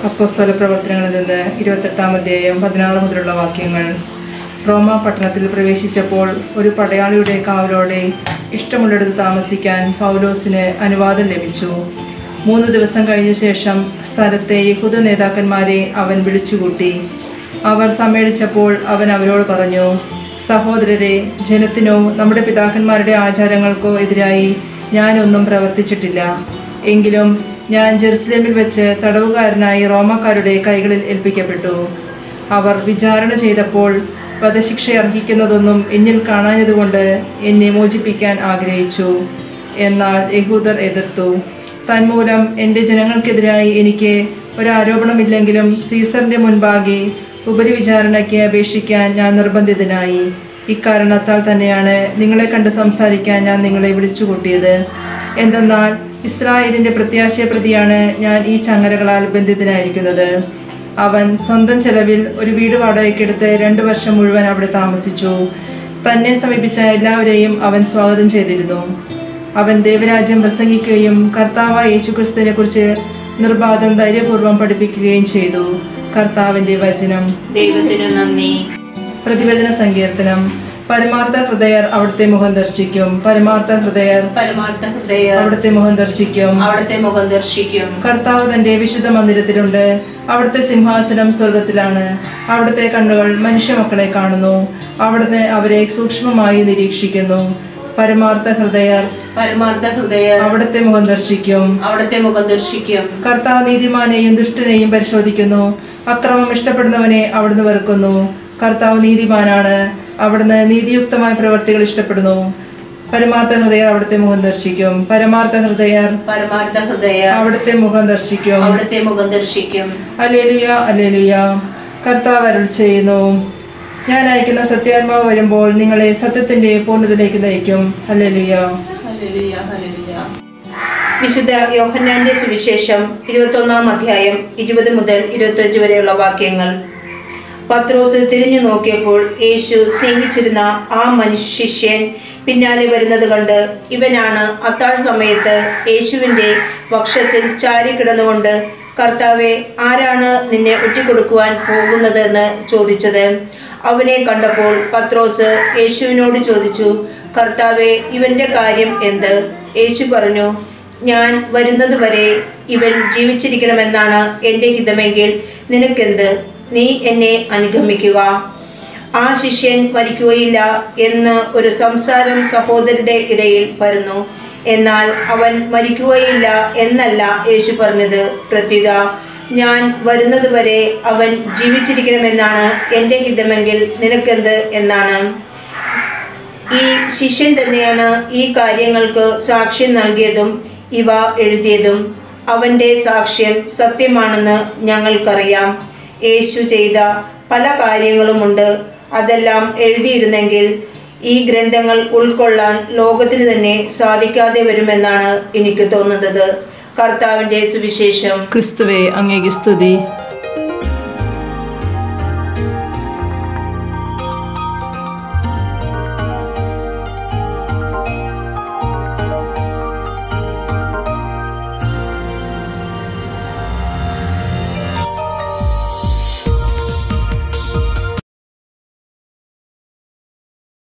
അപ്പോസ്തല പ്രവർത്തനങ്ങളിൽ നിന്ന് ഇരുപത്തെട്ടാം അധ്യായം പതിനാറ് മുതലുള്ള വാക്യങ്ങൾ റോമ പട്ടണത്തിൽ പ്രവേശിച്ചപ്പോൾ ഒരു പടയാളിയുടെ കാവലോടെ ഇഷ്ടമുള്ളിടത്ത് താമസിക്കാൻ പൗലോസിന് അനുവാദം ലഭിച്ചു മൂന്ന് ദിവസം കഴിഞ്ഞ ശേഷം സ്ഥലത്തെ യഹൂദ നേതാക്കന്മാരെ അവൻ വിളിച്ചുകൂട്ടി അവർ സമ്മേളിച്ചപ്പോൾ അവൻ അവരോട് പറഞ്ഞു സഹോദരരെ ജനത്തിനോ നമ്മുടെ പിതാക്കന്മാരുടെ ആചാരങ്ങൾക്കോ എതിരായി ഞാനൊന്നും പ്രവർത്തിച്ചിട്ടില്ല എങ്കിലും ഞാൻ ജെറുസലേമിൽ വെച്ച് തടവുകാരനായി റോമക്കാരുടെ കൈകളിൽ ഏൽപ്പിക്കപ്പെട്ടു അവർ വിചാരണ ചെയ്തപ്പോൾ വധശിക്ഷ അർഹിക്കുന്നതൊന്നും എന്നിൽ കാണാഞ്ഞതുകൊണ്ട് എന്നെ മോചിപ്പിക്കാൻ ആഗ്രഹിച്ചു എന്നാൽ യഹൂദർ എതിർത്തു തന്മൂലം എൻ്റെ ജനങ്ങൾക്കെതിരായി എനിക്ക് ഒരാരോപണമില്ലെങ്കിലും സീസറിൻ്റെ മുൻപാകെ ഉപരിവിചാരണയ്ക്ക് അപേക്ഷിക്കാൻ ഞാൻ നിർബന്ധിതനായി ഇക്കാരണത്താൽ തന്നെയാണ് നിങ്ങളെ കണ്ട് സംസാരിക്കാൻ ഞാൻ നിങ്ങളെ വിളിച്ചുകൂട്ടിയത് എന്തെന്നാൽ ഇസ്രായേലിൻ്റെ പ്രത്യാശയ പ്രതിയാണ് ഞാൻ ഈ ചങ്ങലകളാൽ ബന്ധിതനായിരിക്കുന്നത് അവൻ സ്വന്തം ചെലവിൽ ഒരു വീട് വാടകയ്ക്കെടുത്ത് രണ്ടു വർഷം മുഴുവൻ അവിടെ താമസിച്ചു തന്നെ സമീപിച്ച എല്ലാവരെയും അവൻ സ്വാഗതം ചെയ്തിരുന്നു അവൻ ദൈവരാജ്യം പ്രസംഗിക്കുകയും കർത്താവായ യേശുക്രിസ്തുവിനെ കുറിച്ച് നിർബാധം ധൈര്യപൂർവ്വം പഠിപ്പിക്കുകയും ചെയ്തു കർത്താവിന്റെ വചനം ദൈവത്തിന് നന്ദി പ്രതിവചന സങ്കീർത്തനം പരമാർത്ഥ ഹൃദയർ അവിടുത്തെ മുഖം ദർശിക്കും പരമാർത്ഥ ഹൃദയർ പരമാർത്ഥ ഹൃദയ അവിടുത്തെ മുഖം ദർശിക്കും അവിടുത്തെ മുഖം ദർശിക്കും കർത്താവ് തന്റെ വിശുദ്ധ മന്ദിരത്തിലുണ്ട് അവിടുത്തെ സിംഹാസനം സ്വർഗത്തിലാണ് അവിടുത്തെ കണ്ണുകൾ മനുഷ്യമക്കളെ കാണുന്നു അവിടുന്ന് അവരെ സൂക്ഷ്മമായി നിരീക്ഷിക്കുന്നു പരമാർത്ഥ ഹൃദയർ പരമാർത്ഥ ഹൃദയ അവിടുത്തെ മുഖം ദർശിക്കും അവിടുത്തെ മുഖം ദർശിക്കും കർത്താവ് നീതിമാനെയും ദുഷ്ടനെയും പരിശോധിക്കുന്നു അക്രമം ഇഷ്ടപ്പെടുന്നവനെ അവിടുന്ന് വെറുക്കുന്നു കർത്താവ് നീതിമാനാണ് അവിടുന്ന് നീതിയുക്തമായ പ്രവൃത്തികൾ ഇഷ്ടപ്പെടുന്നു പരമാർത്ഥ ഹൃദയർ അവിടുത്തെ മുഖം ദർശിക്കും പരമാർത്ഥ ഹൃദയർ പരമാർത്ഥ ഹൃദയ അവിടുത്തെ മുഖം ദർശിക്കും അവിടുത്തെ മുഖം ദർശിക്കും അലേലുയ അലേലുയ കർത്താവ് അരുൾ ചെയ്യുന്നു ഞാൻ അയക്കുന്ന സത്യാത്മാവ് വരുമ്പോൾ നിങ്ങളെ സത്യത്തിന്റെ പൂർണ്ണതയിലേക്ക് നയിക്കും അലേലുയ ഹല്ലേലൂയ, ഹല്ലേലൂയ. വിശുദ്ധ യോഹന്നാന്റെ സുവിശേഷം ഇരുപത്തൊന്നാം അധ്യായം ഇരുപത് മുതൽ ഇരുപത്തഞ്ച് വരെയുള്ള വാക്യങ്ങൾ പത്രോസ് തിരിഞ്ഞു നോക്കിയപ്പോൾ യേശു സ്നേഹിച്ചിരുന്ന ആ മനുഷ്യ ശിഷ്യൻ പിന്നാലെ വരുന്നത് കണ്ട് ഇവനാണ് അത്താഴ സമയത്ത് യേശുവിൻ്റെ വക്ഷസിൽ ചാരിക്കിടന്നുകൊണ്ട് കർത്താവെ ആരാണ് നിന്നെ ഒറ്റിക്കൊടുക്കുവാൻ പോകുന്നതെന്ന് ചോദിച്ചത് അവനെ കണ്ടപ്പോൾ പത്രോസ് യേശുവിനോട് ചോദിച്ചു കർത്താവെ ഇവന്റെ കാര്യം എന്ത് യേശു പറഞ്ഞു ഞാൻ വരുന്നത് വരെ ഇവൻ ജീവിച്ചിരിക്കണമെന്നാണ് എൻ്റെ ഹിതമെങ്കിൽ നിനക്കെന്ത് നീ എന്നെ അനുഗമിക്കുക ആ ശിഷ്യൻ മരിക്കുകയില്ല എന്ന് ഒരു സംസാരം സഹോദരരുടെ ഇടയിൽ പരന്നു എന്നാൽ അവൻ മരിക്കുകയില്ല എന്നല്ല യേശു പറഞ്ഞത് പ്രത്യുത ഞാൻ വരുന്നത് വരെ അവൻ ജീവിച്ചിരിക്കണമെന്നാണ് എൻ്റെ ഹിതമെങ്കിൽ നിനക്കെന്ത് എന്നാണ് ഈ ശിഷ്യൻ തന്നെയാണ് ഈ കാര്യങ്ങൾക്ക് സാക്ഷ്യം നൽകിയതും ഇവ എഴുതിയതും അവൻ്റെ സാക്ഷ്യം സത്യമാണെന്ന് ഞങ്ങൾക്കറിയാം യേശു ചെയ്ത പല കാര്യങ്ങളുമുണ്ട് അതെല്ലാം എഴുതിയിരുന്നെങ്കിൽ ഈ ഗ്രന്ഥങ്ങൾ ഉൾക്കൊള്ളാൻ ലോകത്തിന് തന്നെ സാധിക്കാതെ വരുമെന്നാണ് എനിക്ക് തോന്നുന്നത് കർത്താവിൻ്റെ സുവിശേഷം ക്രിസ്തുവെ അങ്ങേക്ക് സ്തുതി